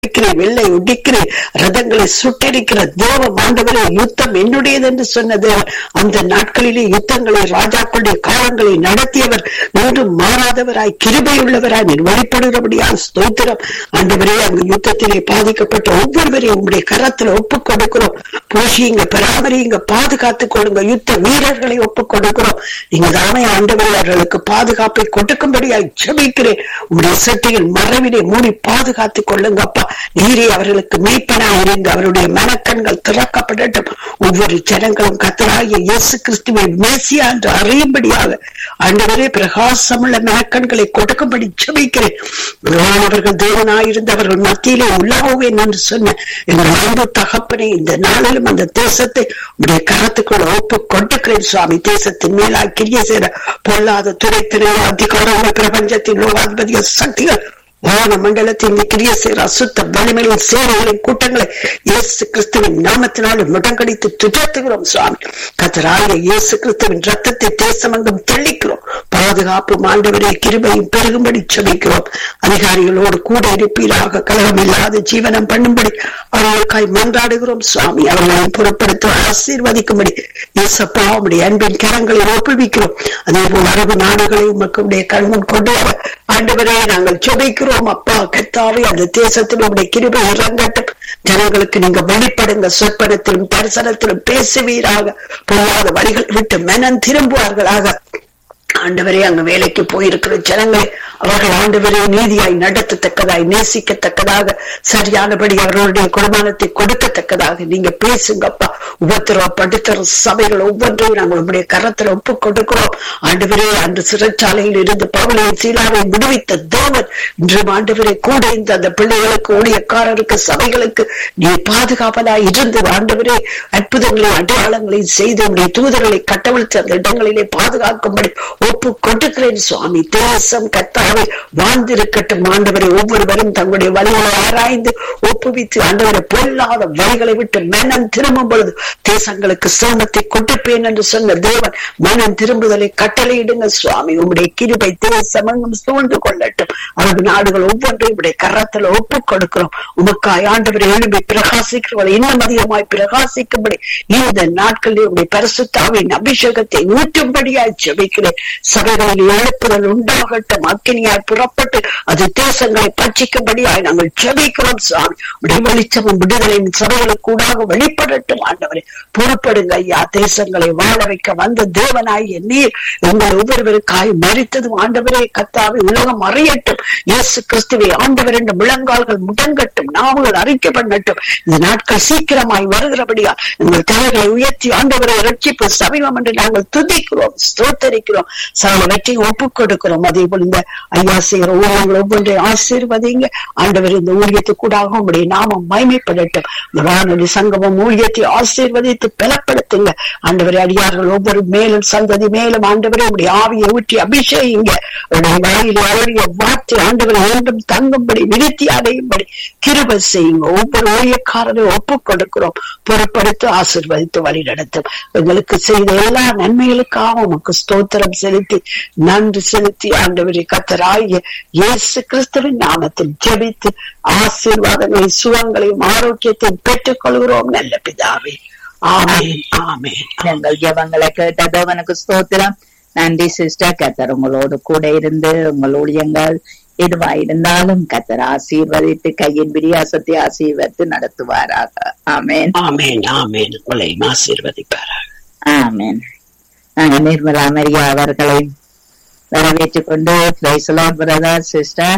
அழிக்கிறேன் வெள்ளை ஒடிக்கிறேன் ரதங்களை சுட்டரிக்கிற தேவம் ஆண்டவரே யுத்தம் என்னுடையது என்று சொன்ன தேவன் அந்த நாட்களிலே யுத்தங்களை ராஜாக்களுடைய காலங்களை நடத்தியவர் இன்றும் மாறாதவராய் கிருபையுள்ளவராய் நீர் வெளிப்படுகிறபடியால் ஸ்தோத்திரம் ஆண்டவரே அங்கு யுத்தத்திலே பாதிக்கப்பட்ட ஒவ்வொருவரையும் உங்களுடைய கரத்துல ஒப்புக் கொடுக்கிறோம் போஷியுங்க பராமரியுங்க பாதுகாத்துக் கொடுங்க யுத்த வீரர்களை ஒப்புக் கொடுக்கிறோம் நீங்க தானே ஆண்டவரே அவர்களுக்கு பாதுகாப்பை கொடுக்கும்படியாய் ஜெபிக்கிறேன் உங்களுடைய சட்டையில் மறைவிலே மூடி பாதுகாத்துக் கொள்ளுங்க அப்பா நீரே அவர்களுக்கு மெய்ப்பனாய் இருங்க அவருடைய மனக்கண்கள் திறக்கப்படட்டும் ஒவ்வொரு ஜனங்களும் கத்தராகிய இயேசு கிறிஸ்துவை மேசியா என்று அறியும்படியாக ஆண்டவரே பிரகாசமுள்ள மனக்கண்களை கொடுக்கும்படி ஜெபிக்கிறேன் அவர்கள் தேவனாயிருந்தவர்கள் மத்தியிலே உள்ளாவேன் என்று சொன்ன எங்கள் அன்பு தகப்பனே இந்த நாளிலும் அந்த தேசத்தை உடைய கரத்துக்குள்ள ஒப்பு கொண்டுக்கிறேன் சுவாமி தேசத்தின் மேலாய் கிரிய சேர பொல்லாத துறைத்தினர் அதிகாரங்கள் பிரபஞ்சத்தின் லோகாதிபதிய சக்திகள் வான மண்டலத்தின் கிரிய சேர அசுத்த வலிமையின் சேவைகளின் கூட்டங்களை இயேசு கிறிஸ்துவின் நாமத்தினாலும் முடங்கடித்து துஜத்துகிறோம் சுவாமி கத்தராய இயேசு கிறிஸ்துவின் ரத்தத்தை தேசமெங்கும் தெளிக்கிறோம் பாதுகாப்பு ஆண்டவரே கிருபையும் பெருகும்படி செபிக்கிறோம் அதிகாரிகளோடு கூட இருப்பீராக கலகம் இல்லாத ஜீவனம் பண்ணும்படி அவர்களுக்காய் மன்றாடுகிறோம் சுவாமி அவர்களை புறப்படுத்த ஆசீர்வதிக்கும்படி இயேசப்பா உடைய அன்பின் கரங்களை ஒப்புவிக்கிறோம் அதே போல் அரபு நாடுகளை உமக்கு கண்முன் கொண்டு வர ஆண்டவரே நாங்கள் செபிக்கிறோம் அப்பா கத்தாவே அந்த தேசத்தில் உடைய கிருபை இறங்கட்டும் ஜனங்களுக்கு நீங்க வெளிப்படுங்க சொற்பனத்திலும் தரிசனத்திலும் பேசுவீராக பொல்லாத வழிகள் விட்டு மனம் திரும்புவார்களாக ஆண்டவரே அங்க வேலைக்கு போயிருக்கிற ஜனங்களை அவர்கள் ஆண்டவரே நீதியாய் நடத்தத்தக்கதாய் நேசிக்கத்தக்கதாக சரியானபடி அவர்களுடைய குடும்பத்தை கொடுக்கத்தக்கதாக நீங்க பேசுங்கப்பா உபத்திரவப்படுத்துற சபைகள் ஒவ்வொன்றையும் நாங்கள் உங்களுடைய கரத்துல ஒப்பு கொடுக்கிறோம் ஆண்டவரே அந்த சிறைச்சாலையில் இருந்து பவுலையும் சீலாவை விடுவித்த தேவன் இன்று ஆண்டவரே கூட இந்த அந்த பிள்ளைகளுக்கு ஊழியக்காரருக்கு சபைகளுக்கு நீ பாதுகாப்பதாய் இருந்து ஆண்டவரே அற்புதங்களையும் அடையாளங்களையும் செய்து உடைய தூதர்களை கட்டவிழ்த்து அந்த இடங்களிலே பாதுகாக்கும்படி ஒப்பு கொடுக்கிறேன் சுவாமி தேசம் கத்தாவை வாழ்ந்திருக்கட்டும் ஆண்டவரை ஒவ்வொருவரும் தங்களுடைய வழிகளை ஆராய்ந்து ஒப்புவித்து ஆண்டவரை பொல்லாத வழிகளை விட்டு மனம் திரும்பும் பொழுது தேசங்களுக்கு சிரமத்தை கொடுப்பேன் என்று சொன்ன தேவன் மனம் திரும்புதலை கட்டளையிடுங்க சுவாமி உங்களுடைய கிருபை தேசமெங்கும் சூழ்ந்து கொள்ளட்டும் அரபு நாடுகள் ஒவ்வொன்றையும் உடைய கரத்துல ஒப்பு கொடுக்கிறோம் உமக்காய் ஆண்டவரை எழுப்பி பிரகாசிக்கிறவர்கள் இன்னும் அதிகமாய் பிரகாசிக்கும்படி இந்த நாட்களில் உடைய பரிசுத்தாவின் அபிஷேகத்தை ஊற்றும்படியாய் ஜெபிக்கிறேன் சபைகளில் எழுப்புதல் உண்டாகட்டும் அக்கினியாய் புறப்பட்டு அது தேசங்களை பட்சிக்கும்படியாய் நாங்கள் ஜெபிக்கிறோம் சுவாமி உடைய வெளிச்சமும் விடுதலையும் சபைகளுக்கு கூடாக வெளிப்படட்டும் ஆண்டவரே புறப்படுங்க ஐயா தேசங்களை வாழ வைக்க வந்த தேவனாய் நீர் உங்கள் ஒவ்வொருவருக்காய் மறித்ததும் ஆண்டவரே கத்தாவை உலகம் அறியட்டும் இயேசு கிறிஸ்துவை ஆண்டவர் என்ற முழங்கால்கள் முடங்கட்டும் நாவுகள் அறிக்கை பண்ணட்டும் இந்த நாட்கள் சீக்கிரமாய் வருகிறபடியா எங்கள் தலைகளை உயர்த்தி ஆண்டவரை ரட்சிப்பு சமீபம் என்று நாங்கள் துதிக்கிறோம் ஸ்தோத்தரிக்கிறோம் சகல வெற்றி ஒப்புக் கொடுக்கிறோம் அதே போல் இந்த ஐயா செய்கிற ஊழியர்கள் ஒவ்வொன்றையும் ஆசீர்வதிங்க ஆண்டவர் இந்த ஊழியத்துக்கூடாக உங்களுடைய நாமம் மைமைப்படட்டும் இந்த வானொலி சங்கமம் ஊழியத்தை ஆசீர்வதித்து பலப்படுத்துங்க ஆண்டவரை அடியார்கள் ஒவ்வொரு மேலும் சந்ததி மேலும் ஆண்டவரை உங்களுடைய ஆவியை ஊற்றி அபிஷேகிங்க அவருடைய வாயிலே அவருடைய வார்த்தை ஆண்டவரை மீண்டும் தங்கும்படி விருத்தி அடையும்படி கிருப செய்யுங்க ஒவ்வொரு ஊழியக்காரரை ஒப்புக் கொடுக்கிறோம் பொருட்படுத்தி ஆசிர்வதித்து வழி நடத்தும் எங்களுக்கு செய்த எல்லா நன்மைகளுக்காக உமக்கு ஸ்தோத்திரம் செலுத்தி நன்றி செலுத்தி ஆண்டவரை கத்தராகிய இயேசு கிறிஸ்துவின் நாமத்தில் ஜெபித்து ஆசீர்வாதங்களை சுகங்களையும் ஆரோக்கியத்தையும் பெற்றுக் கொள்கிறோம் நல்ல பிதாவே ஆமேன் ஆமேன் எங்கள் ஜெபங்களை கேட்ட தேவனுக்கு ஸ்தோத்திரம் நன்றி சிஸ்டர் கத்தர் உங்களோடு கூட இருந்து உங்கள் ஊழியங்கள் எதுவா இருந்தாலும் கத்தர் ஆசீர்வதித்து கையின் விரியாசத்தை ஆசீர்வதித்து நடத்துவாராக ஆமேன் ஆமேன் ஆமேன் உங்களை ஆசீர்வதிப்பாராக ஆமேன் நாங்க நிர்மலா மரியா அவர்களை வரவேற்றுக் கொண்டு பிரதர் சிஸ்டர்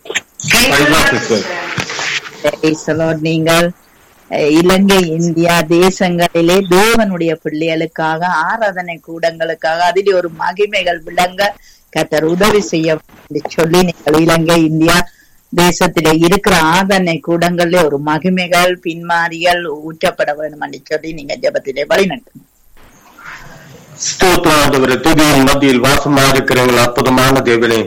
நீங்கள் அஹ், இலங்கை இந்தியா தேசங்களிலே தேவனுடைய பிள்ளைகளுக்காக ஆராதனை கூடங்களுக்காக அதிலே ஒரு மகிமைகள் விளங்க கத்தர் உதவி செய்ய வேண்டும் என்று சொல்லி நீங்கள் இலங்கை இந்தியா தேசத்திலே இருக்கிற ஆதனை கூடங்களிலே ஒரு மகிமைகள் பின்மாறிகள் ஊற்றப்பட வேண்டும் என்று சொல்லி நீங்க ஜெபத்திலே வழிநடத்தும் ஸ்தோத்திரம் ஆண்டவரே துதியின் மத்தியில் வாசமா இருக்கிறவங்க அற்புதமான தேவனே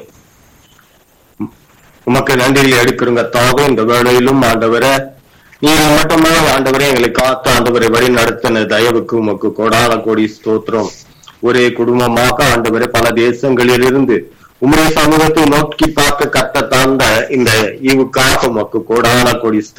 உமக்கு நன்றியை எடுக்கிறோங்க தாவும் இந்த வேளையிலும் ஆண்டவரை நீங்க மட்டுமே ஆண்டவரே எங்களை காத்து ஆண்டவரை வழி நடத்தின தயவுக்கு உமக்கு கொடாத கோடி ஸ்தோத்திரம் ஒரே குடும்பமாக ஆண்டவரே பல தேசங்களிலிருந்து உம்முடைய சமூகத்தை நோக்கி பார்க்க கத்த தந்த இந்த ஈவுக்காக உமக்கு கோடான கொடி